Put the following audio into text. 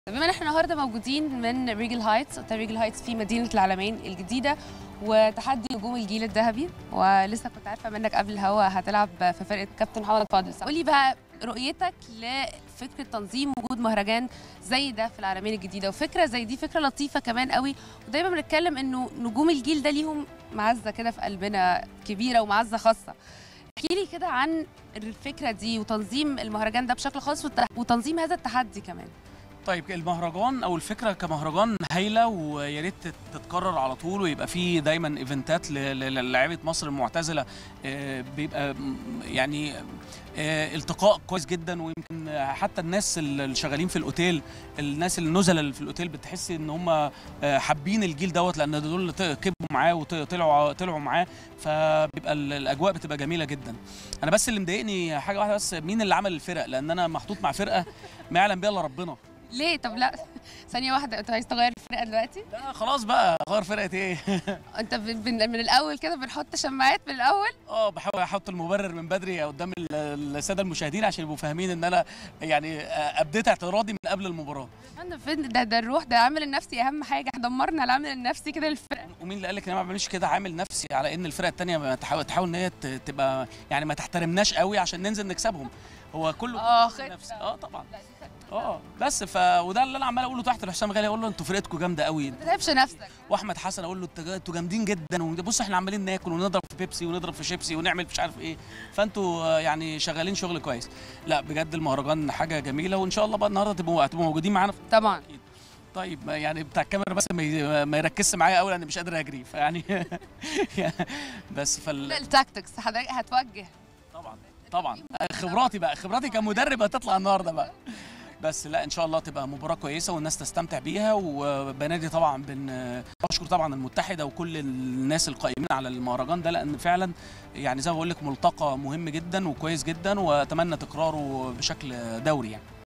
بما ان احنا النهارده موجودين من ريجل هايتس اوتيل ريجل هايتس في مدينه العلمين الجديده وتحدي نجوم الجيل الذهبي ولسه كنت عارفه منك قبل الهوا هتلعب في فرقه كابتن محمد فاضل قولي بقى رؤيتك لفكره تنظيم وجود مهرجان زي ده في العلمين الجديده وفكره زي دي فكره لطيفه كمان قوي ودايما بنتكلم انه نجوم الجيل ده ليهم معزه كده في قلبنا كبيره ومعزه خاصه احكي لي كده عن الفكره دي وتنظيم المهرجان ده بشكل خاص والت- وتنظيم هذا التحدي كمان طيب المهرجان او الفكره كمهرجان هايله ويا ريت تت- تتكرر على طول ويبقى فيه دايما ايفنتات ل- ل- للاعيبه مصر المعتزله آه، بيبقى م- يعني آه، التقاء كويس جدا ويمكن آه، حتى الناس اللي شغالين في الاوتيل الناس النزلاء اللي في الاوتيل بتحس ان هم آه، حابين الجيل دوت لان دول اللي ط- كبروا معاه وطلعوا طلعوا معاه فبيبقى ال- الاجواء بتبقى جميله جدا انا بس اللي مضايقني حاجه واحده بس مين اللي عمل الفرق لان انا محطوط مع فرقه ما يعلم بها الا ربنا ليه طب لا ثانيه واحده انت عايز تغير الفرقه دلوقتي لا خلاص بقى غير فرقه ايه انت بن- بن- من الاول كده بنحط شماعات من الاول اه بحاول احط المبرر من بدري قدام ال- الساده المشاهدين عشان يبقوا فاهمين ان انا يعني آه، ابديت اعتراضي من قبل المباراه انا فين ده ده الروح ده العامل النفسي اهم حاجه احنا دمرنا العامل النفسي كده للفرقه ومين اللي قال لك ان انا ما بعملش كده عامل نفسي على ان الفرقه الثانيه ما تحاول تحاول ان هي ت- تبقى يعني ما تحترمناش قوي عشان ننزل نكسبهم هو كله اه كله خطة. نفسي اه طبعا اه بس ف وده اللي انا عمال اقوله تحت لحسام غالي اقول له انتوا فرقتكم جامده قوي ما تتعبش نفسك واحمد حسن اقول له "انت- انتوا جامدين جدا وبص احنا عمالين ناكل ونضرب في بيبسي ونضرب في شيبسي ونعمل مش عارف ايه فانتوا آه، يعني شغالين شغل كويس لا بجد المهرجان حاجه جميله وان شاء الله بقى النهارده تبقوا هتبقوا موجودين معانا طبعا طيب ما يعني بتاع الكاميرا بس ما ي- ما يركزش معايا قوي لان مش قادر اجري فيعني بس ده فال التاكتكس حضرتك هتوجه طبعا طبعا خبراتي بقى خبراتي كمدرب هتطلع النهارده بقى بس لا ان شاء الله تبقى مباراه كويسه والناس تستمتع بيها وبنادي طبعا بن بشكر طبعا المتحده وكل الناس القائمين على المهرجان ده لان فعلا يعني زي ما بقول لك ملتقى مهم جدا وكويس جدا واتمنى تكراره بشكل دوري يعني